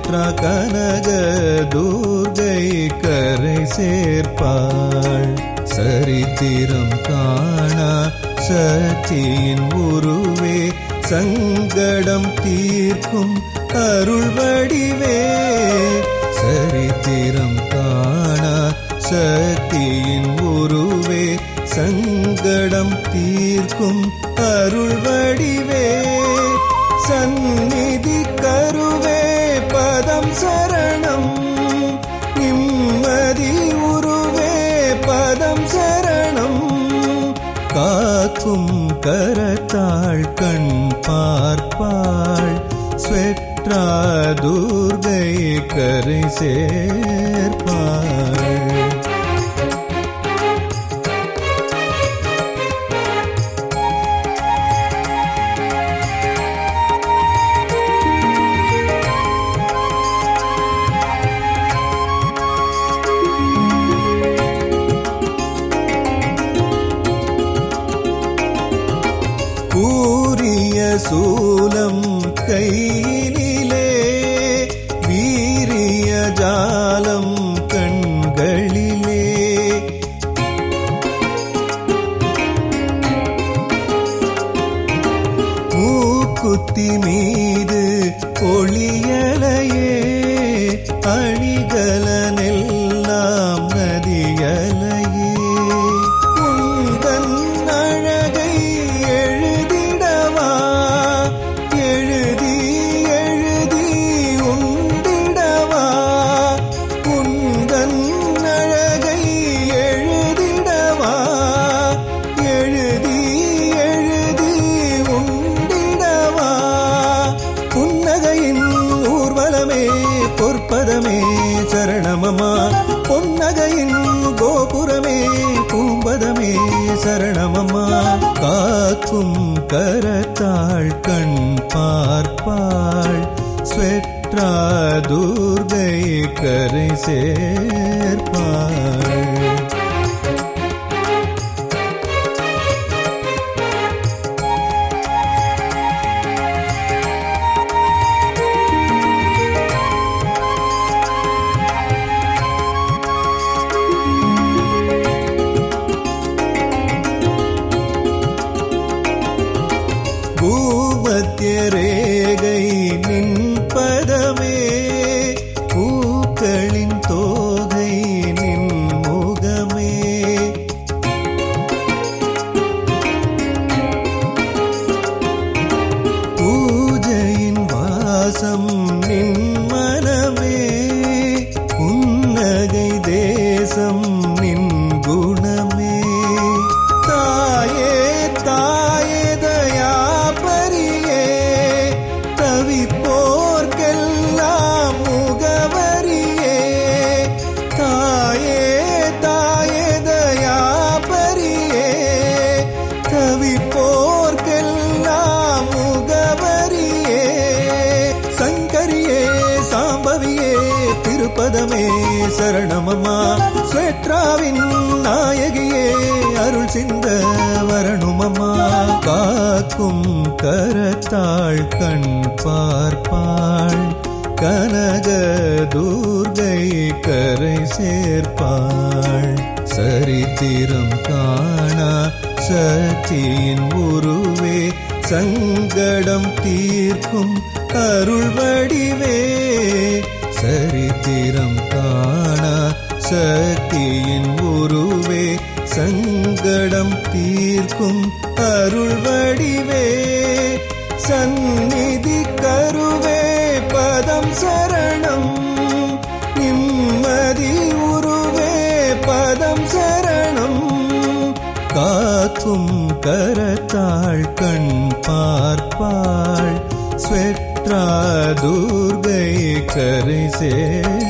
ஸ்வேற்றா கனக துர்கை கரை சேர்ப்பாள் சரித்திரம் காணா சக்தியின் உருவே சங்கடம் தீர்க்கும் அருள் வடிவே சரித்திரம் காணா சக்தியின் உருவே சங்கடம் தீர்க்கும் அருள் வடிவே சந்நிதி கருவே பதம் சரணம் நிம்மதி உருவே பதம் சரணம் காக்கும் கரத்தாள் கண் பார்ப்பாள் ஸ்வெற்றா துர்கை கரை சேர்ப்பாள் கூறிய சூலம் கையிலே வீரிய ஜாலம் கண்களிலே மூக்குத்தி மீது ஒளியலையே அணிகலனெல்லாம் நதியலையே உந்தன் அழகை எழுதிடவா எழுதி எழுதி உண்டிடவா உந்தன் அழகை எழுதிடவா எழுதி எழுதி உண்டிடவா புன்னகையின் ஊர்வலமே பொற்பதமே சரணமமா பொன்னகையின் கோபுரமே பூம்பதமே சரணமம்மா காக்கும் கரத்தாள் கண் பார்ப்பாள் ஸ்வெற்றா துர்கை கரை சேர்ப்பாள் பூமத்திய ரேகை நின்பதமே பூக்களின் தோகை நின் முகமே பூஜையின் வாசம் நின் மனமே புன்னகை தேசம் நின் குணமே தாயே தாயே தயாபரியே தவிப்போர்க்கெல்லாம் முகவரியே தாயே தாயே தயாபரியே தவிப்போர்க்கெல்லாம் முகவரியே சங்கரியே சாம்பவியே திருப்பதமே சரணமம்மா ஸ்வேட்ராவின் நாயகியே அருள் சிந்த வரணுமம்மா காக்கும் கரத்தாள் கண் பார்ப்பாள் கனக துர்கை கரை சேர்ப்பாள் சரித்திரம் காணா சக்தியின் உருவே சங்கடம் தீர்க்கும் அருள் வடிவே சரித்திரம் காணா சக்தியின் உருவே சங்கடம் தீர்க்கும் அருள் வடிவே சந்நிதி கருவே பதம் சரணம் நிம்மதி உருவே பதம் சரணம் காக்கும் கரத்தாள் கண் பார்ப்பாள் ஸ்வெற்றா துர்கை கரை சே